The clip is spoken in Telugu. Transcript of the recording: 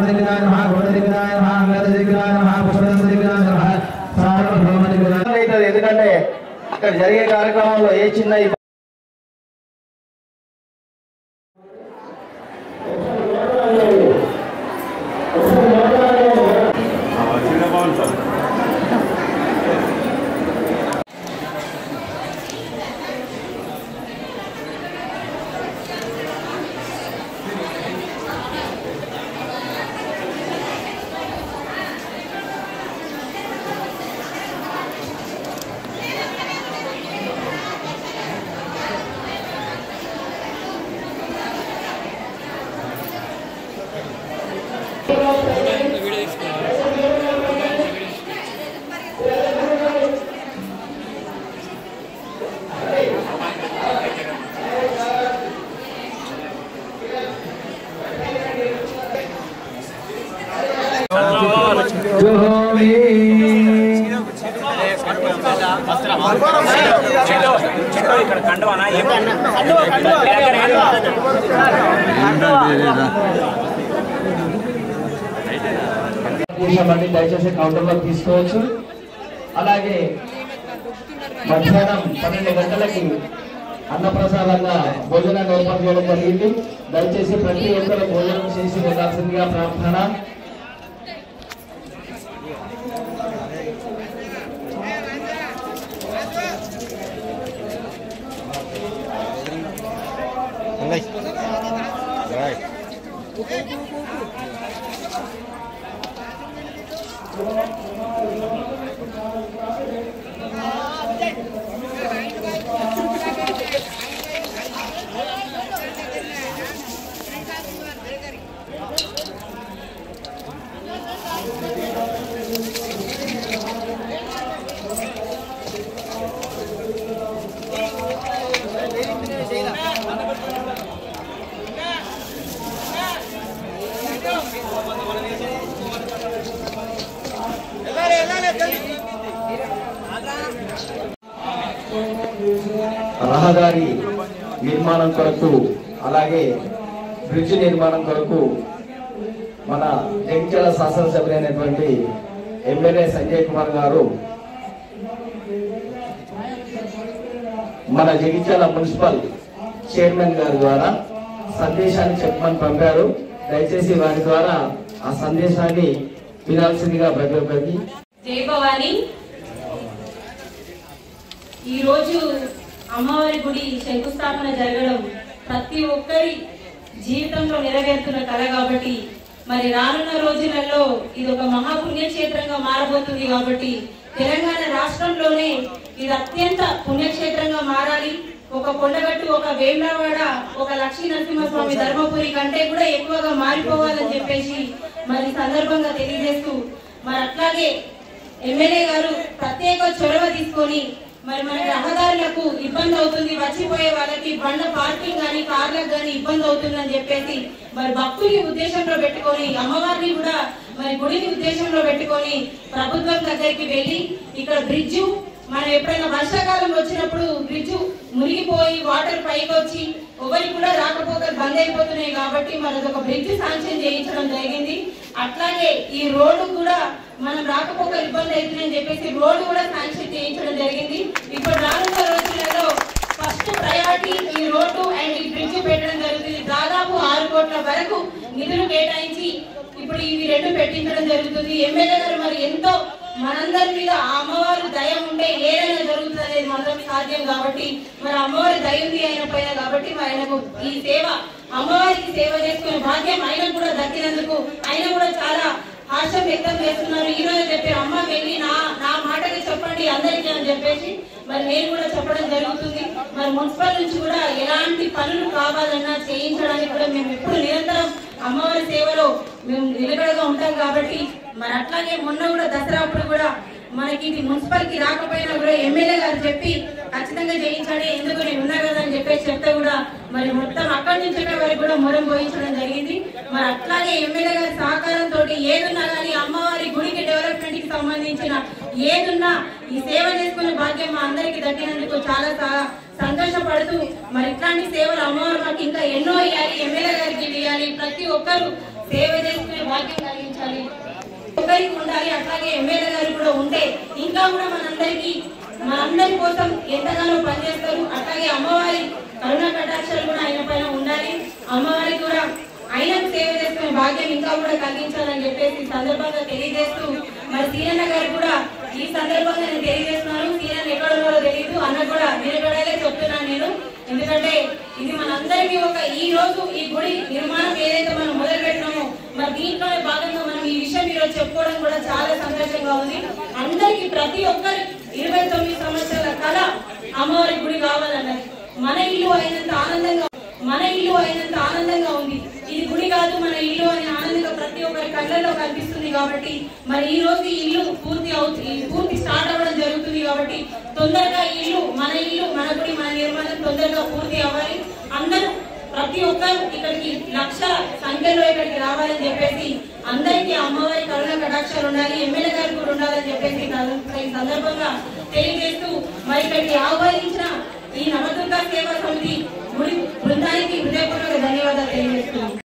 అవుతుంది ఎందుకంటే అక్కడ జరిగే కార్యక్రమంలో ఏ చిన్న ఇబ్బంది కూర్చోమండి దయచేసి కౌంటర్లో తీసుకోవచ్చు అలాగే మధ్యాహ్నం పన్నెండు గంటలకి అన్నప్రసాదంగా భోజనాన్ని ఏర్పాటు చేయడం జరిగింది దయచేసి ప్రతి ఒక్కరు భోజనం చేసి వెళ్ళాల్సిందిగా ప్రార్థన రహదారి నిర్మాణం కొరకు అలాగే బ్రిడ్జ్ నిర్మాణం కొరకు మన జగిత్యాల శాసనసభ్యులైనటువంటి ఎమ్మెల్యే సంజయ్ కుమార్ గారు మన జగిత్యాల మున్సిపల్ చైర్మన్ గారి ద్వారా సందేశాన్ని చెప్పమని పంపారు దయచేసి వారి ద్వారా ఆ సందేశాన్ని వినాల్సిందిగా ప్రతి ఒక్కరికి జై భవాని ఈరోజు అమ్మవారి గుడి శంకుస్థాపన జరగడం ప్రతి ఒక్కరి జీవితంలో నెరవేరుతున్న కళ కాబట్టి మరి రానున్న రోజులలో ఇది ఒక మహాపుణ్యక్షేత్రంగా మారబోతుంది కాబట్టి తెలంగాణ రాష్ట్రంలోనే ఇది అత్యంత పుణ్యక్షేత్రంగా మారాలి ఒక కొండగట్టు ఒక వేములవాడ ఒక లక్ష్మీ నరసింహస్వామి ధర్మపురి కంటే కూడా ఎక్కువగా మారిపోవాలని చెప్పేసి మరి ఈ సందర్భంగా తెలియజేస్తూ మరి అట్లాగే ఎమ్మెల్యే గారు ప్రత్యేక చొరవ తీసుకొని మరి మన రహదారులకు ఇబ్బంది అవుతుంది వచ్చిపోయే వాళ్ళకి బండ పార్కింగ్ కానీ కార్లకు కానీ ఇబ్బంది అవుతుందని చెప్పేసి మరి భక్తుని ఉద్దేశంలో పెట్టుకొని అమ్మవారిని కూడా మరి గుడిని ఉద్దేశంలో పెట్టుకొని ప్రభుత్వం దగ్గరికి వెళ్ళి ఇక్కడ బ్రిడ్జు మనం ఎప్పుడైనా వర్షాకాలం వచ్చినప్పుడు బ్రిడ్జ్ మునిగిపోయి వాటర్ పైకి వచ్చి ఎవరికి కూడా రాకపోకలు బంద్ అయిపోతున్నాయి కాబట్టి మనది ఒక బ్రిడ్జ్ శాంక్షన్ చేయించడం జరిగింది అట్లాగే ఈ రోడ్డు కూడా మనం రాకపోకలు ఇబ్బంది అవుతుందని చెప్పేసి రోడ్డు కూడా శాంక్షన్ చేయించడం జరిగింది ఇప్పుడు రానున్న రోజులలో ఫస్ట్ ప్రయారిటీ ఈ రోడ్డు అండ్ ఈ బ్రిడ్జ్ పెట్టడం జరుగుతుంది దాదాపు ఆరు కోట్ల వరకు నిధులు కేటాయించి ఇప్పుడు ఇవి రెండు పెట్టించడం జరుగుతుంది ఎమ్మెల్యే గారు మరి ఎంతో మనందరి మీద ఆ అమ్మవారి దయ ఉంటే ఏదైనా జరుగుతుంది అనేది మాత్రం సాధ్యం కాబట్టి మరి అమ్మవారి దయ ఉంది ఆయన పైన కాబట్టి మరి ఆయనకు ఈ సేవ అమ్మవారికి సేవ చేసుకునే భాగ్యం ఆయన కూడా దక్కినందుకు ఆయన కూడా చాలా హర్షం వ్యక్తం చేస్తున్నారు ఈ రోజు చెప్పి అమ్మ వెళ్ళి నా నా మాటకి చెప్పండి అందరికీ అని చెప్పేసి మరి నేను కూడా చెప్పడం జరుగుతుంది మరి మున్సిపల్ నుంచి కూడా ఎలాంటి పనులు కావాలన్నా చేయించడానికి కూడా మేము ఎప్పుడు నిరంతరం అమ్మవారి సేవలో మేము నిలకడగా ఉంటాం కాబట్టి మరి అట్లాగే మొన్న కూడా దసరా అప్పుడు కూడా మనకి ఇది మున్సిపల్ కి రాకపోయినా కూడా ఎమ్మెల్యే గారు చెప్పి ఖచ్చితంగా చేయించండి ఎందుకు నేను ఉన్నా కదా అని చెప్పేసి చెప్తే కూడా మరి మొత్తం అక్కడి నుంచి ఇక్కడి వరకు కూడా మొరం పోయించడం జరిగింది మరి అట్లాగే ఎమ్మెల్యే గారి సహకారంతో ఏదున్నా కానీ అమ్మవారి గుడికి డెవలప్మెంట్ కి సంబంధించిన ఏదున్నా ఈ సేవ చేసుకునే భాగ్యం మా అందరికి దక్కినందుకు చాలా సా- సంతోషపడుతూ మరి ఇట్లాంటి సేవలు అమ్మవారు మాకు ఇంకా ఎన్నో ఇవ్వాలి ఎమ్మెల్యే గారికి ఇవ్వాలి ప్రతి ఒక్కరు సేవ చేసుకునే భాగ్యం కలిగించాలి ఒకరికి ఉండాలి అట్లాగే ఎమ్మెల్యే గారు కూడా ఉంటే ఇంకా కూడా మనందరికీ మనందరి కోసం ఎంతగానో పనిచేస్తారు అట్లాగే అమ్మవారి కరుణ కటాక్షాలు కూడా ఆయన పైన ఉండాలి అమ్మవారికి కూడా ఆయనకు సేవ చేసుకునే భాగ్యం ఇంకా కూడా కలిగించాలని చెప్పేసి ఈ సందర్భంగా తెలియజేస్తూ మరి సీనన్న గారు కూడా ఈ సందర్భంగా నేను తెలియజేస్తున్నాను సీనన్న ఎక్కడ ఉన్నారో తెలియదు అన్న కూడా నిలబడేలా చెప్తున్నాను నేను ఎందుకంటే ఇది మనందరికీ ఒక ఈ రోజు ఈ గుడి నిర్మాణం ఏదైతే మనం మొదలు పెట్టినామో మరి దీంట్లోనే భాగంగా మనం ఈ విషయం ఈరోజు చెప్పుకోవడం కూడా చాలా సంతోషంగా ఉంది అందరికీ ప్రతి ఒక్కరి ఇరవై తొమ్మిది సంవత్సరాల కళ అమ్మవారి గుడి కావాలన్నది మన ఇల్లు అయినంత ఆనందంగా మన ఇల్లు అయినంత ఆనందంగా ఉంది ఇది గుడి కాదు మన ఇల్లు అనే ఆనందంగా ప్రతి ఒక్కరి కళ్ళల్లో కనిపిస్తుంది కాబట్టి మరి ఈ రోజు ఈ ఇల్లు పూర్తి అవుతుంది పూర్తి స్టార్ట్ అవ్వడం జరుగుతుంది కాబట్టి తొందరగా ఈ ఇల్లు మన ఇల్లు మన గుడి మన నిర్మాణం తొందరగా పూర్తి అవ్వాలి అందరూ ప్రతి ఒక్కరు ఇక్కడికి లక్ష సంఖ్యలో ఇక్కడికి రావాలని చెప్పేసి అందరికీ అమ్మవారి కరుణ కటాక్షాలు ఉండాలి ఎమ్మెల్యే గారు కూడా ఉండాలని చెప్పేసి ఈ సందర్భ- ఈ సందర్భంగా తెలియజేస్తూ మరి ఇక్కడికి ఆహ్వానించిన ఈ నవదుర్గా సేవా సమితి గుడి బృందానికి హృదయపూర్వక ధన్యవాదాలు తెలియజేస్తున్నాం